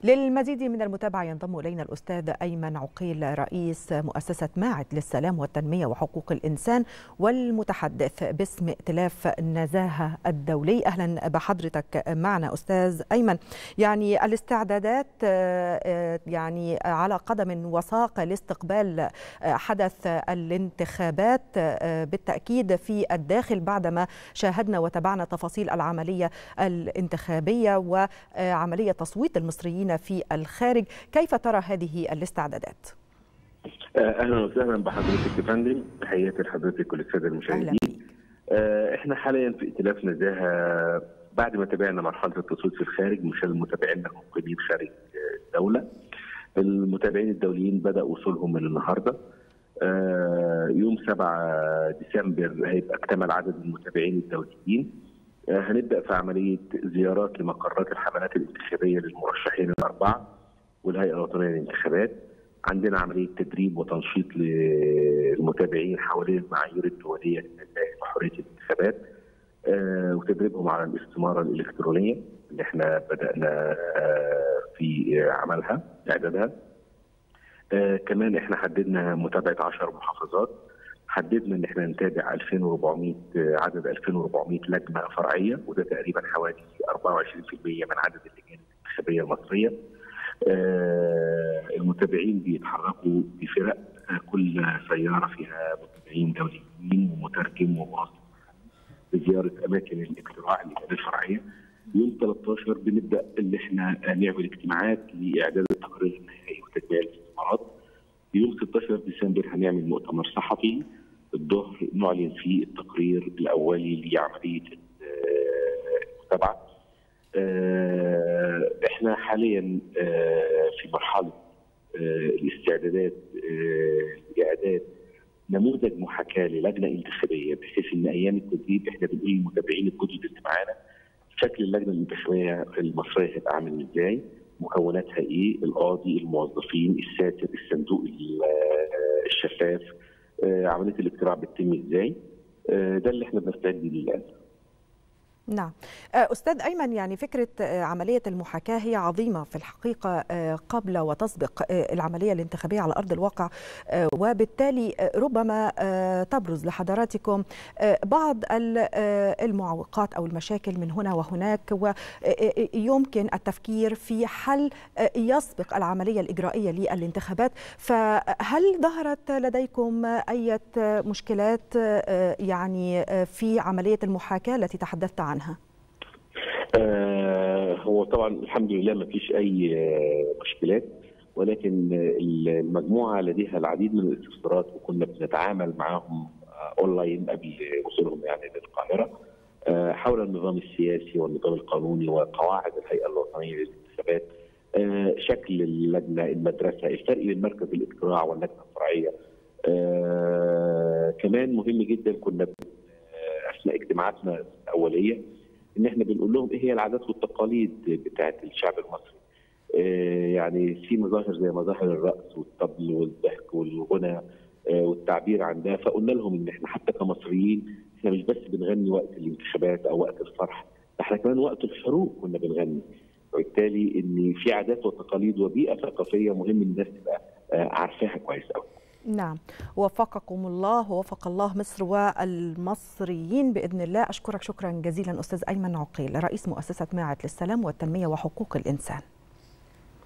للمزيد من المتابعة ينضم إلينا الأستاذ أيمن عقيل رئيس مؤسسة ماعد للسلام والتنمية وحقوق الإنسان والمتحدث باسم ائتلاف النزاهة الدولي أهلا بحضرتك معنا أستاذ أيمن يعني الاستعدادات يعني على قدم وساق لاستقبال حدث الانتخابات بالتأكيد في الداخل بعدما شاهدنا وتابعنا تفاصيل العملية الانتخابية وعملية تصويت المصريين في الخارج كيف ترى هذه الاستعدادات؟ اهلا وسهلا بحضرتك يا فندم تحياتي لحضرتك وللساده المشاهدين احنا حاليا في ائتلاف نزاهه بعد ما تابعنا مرحله التصويت في الخارج من خلال متابعينا المقيمين خارج الدوله المتابعين الدوليين بدأ وصولهم من النهارده يوم 7 ديسمبر هيبقى اكتمل عدد المتابعين الدوليين هنبدا في عمليه زيارات لمقرات الحملات الانتخابيه للمرشحين الاربعه والهيئه الوطنيه للانتخابات عندنا عمليه تدريب وتنشيط للمتابعين حوالين المعايير الدوليه للنزاهه وحريه الانتخابات وتدريبهم على الاستماره الالكترونيه اللي احنا بدانا في عملها اعدادها كمان احنا حددنا متابعه 10 محافظات حددنا ان احنا نتابع 2400 عدد 2400 لجنه فرعيه وده تقريبا حوالي 24% من عدد اللجان الانتخابيه المصريه. المتابعين بيتحركوا بفرق كل سياره فيها متابعين دوليين ومترجم ومواصل لزياره اماكن الاقتراع اللجان الفرعيه. يوم 13 بنبدا ان احنا نعمل اجتماعات لاعداد التقرير النهائي وتجميع الاستثمارات. يوم 16 ديسمبر هنعمل مؤتمر صحفي الظهر نعلن فيه التقرير الاولي لعمليه المتابعه. احنا حاليا في مرحله الاستعدادات لاعداد نموذج محاكاه للجنه انتخابيه بحيث ان ايام التدريب احنا بنقول للمتابعين الجدد اللي معانا شكل اللجنه الانتخابيه المصريه هيبقى عامل ازاي؟ مكوناتها ايه؟ القاضي، الموظفين، الساتر، الصندوق الشفاف، عمليه الاقتراع بتتم ازاي؟ ده اللي احنا بنستعد ليه الان. نعم أستاذ أيمن يعني فكرة عملية المحاكاة هي عظيمة في الحقيقة قبل وتسبق العملية الانتخابية على أرض الواقع وبالتالي ربما تبرز لحضراتكم بعض المعوقات أو المشاكل من هنا وهناك ويمكن التفكير في حل يسبق العملية الإجرائية للانتخابات فهل ظهرت لديكم أي مشكلات يعني في عملية المحاكاة التي تحدثت عنها؟ عنها؟ آه هو طبعا الحمد لله ما فيش اي مشكلات ولكن المجموعه لديها العديد من الاستفسارات وكنا بنتعامل معهم اونلاين قبل وصولهم يعني للقاهره آه حول النظام السياسي والنظام القانوني وقواعد الهيئه الوطنيه للانتخابات آه شكل اللجنه المدرسه الفرق بين مركز الاقتراع واللجنه الفرعيه كمان مهم جدا كنا اثناء اجتماعاتنا الاوليه ان احنا بنقول لهم ايه هي العادات والتقاليد بتاعه الشعب المصري. آه يعني في مظاهر زي مظاهر الرقص والطبل والضحك والغنى آه والتعبير عن ده فقلنا لهم ان احنا حتى كمصريين احنا مش بس بنغني وقت الانتخابات او وقت الفرح احنا كمان وقت الحروب كنا بنغني. وبالتالي ان في عادات وتقاليد وبيئه ثقافيه مهم الناس تبقى آه عارفاها كويس قوي. نعم وفقكم الله ووفق الله مصر والمصريين باذن الله اشكرك شكرا جزيلا استاذ ايمن عقيل رئيس مؤسسه ماعد للسلام والتنميه وحقوق الانسان